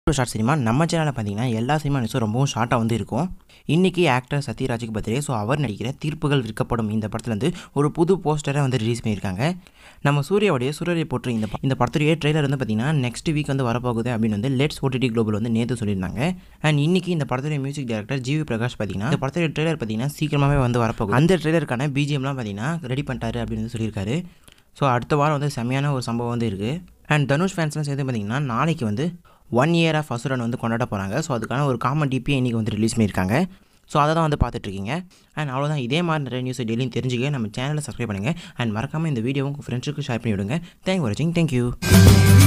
short cinema நம்ம சேனலில் பார்த்தீங்கன்னா எல்லா சினிமா நியூஸும் ரொம்பவும் ஷார்ட்டாக வந்து இருக்கும் இன்றைக்கி ஆக்டர் சத்யராஜுக்கு பர்த்டே ஸோ அவர் நடிக்கிற தீர்ப்புகள் விற்கப்படும் இந்த படத்துலேருந்து ஒரு புது போஸ்டரை வந்து ரிலீஸ் பண்ணியிருக்காங்க நம்ம சூர்யாவுடைய சூரியரை போட்டு இந்த ப- இந்த படத்துடைய ட்ரெய்லர் வந்து பார்த்தீங்கன்னா நெக்ஸ்ட் வீக் வந்து வரப்போகுது அப்படின்னு வந்து லெட்ஸ் ஓடிடி குளோபல் வந்து நேற்று சொல்லியிருந்தாங்க அண்ட் இன்னைக்கு இந்த படத்துடைய மியூசிக் டைரக்டர் ஜிவி பிரகாஷ் பார்த்தீங்கன்னா இந்த படத்துடைய ட்ரெய்லர் பார்த்தீங்கன்னா சீக்கிரமாகவே வந்து வரப்போகுது அந்த ட்ரெய்லருக்கான பிஜிஎம்லாம் பார்த்தீங்கன்னா ரெடி பண்ணிட்டாரு அப்படின்னு வந்து சொல்லியிருக்காரு ஸோ அடுத்த வாரம் வந்து செம்மையான ஒரு சம்பவம் வந்து இருக்குது அண்ட் தனுஷ் ஃபேன்ஸ்லாம் சேர்த்து பார்த்தீங்கன்னா நாளைக்கு வந்து ஒன் இயர் ஆஃப் அசுரன் வந்து கொண்டாட போகிறாங்க ஸோ அதுக்கான ஒரு காமன் டிபியை இன்றைக்கி வந்து ரிலீஸ் பண்ணியிருக்காங்க ஸோ அதை தான் வந்து பார்த்துட்ருக்கீங்க அண்ட் அவ்வளோதான் இதே மாதிரி நிறைய நியூஸ் டெய்லியும் தெரிஞ்சுக்க நம்ம சேனலை சப்ஸ்கிரைப் பண்ணுங்கள் அண்ட் மறக்காமல் இந்த வீடியோவும் உங்கள் ஃப்ரெண்ட்ஸுக்கு ஷேர் பண்ணி விடுங்க தேங்க் ஃபார் வாட்சிங் தேங்க்யூ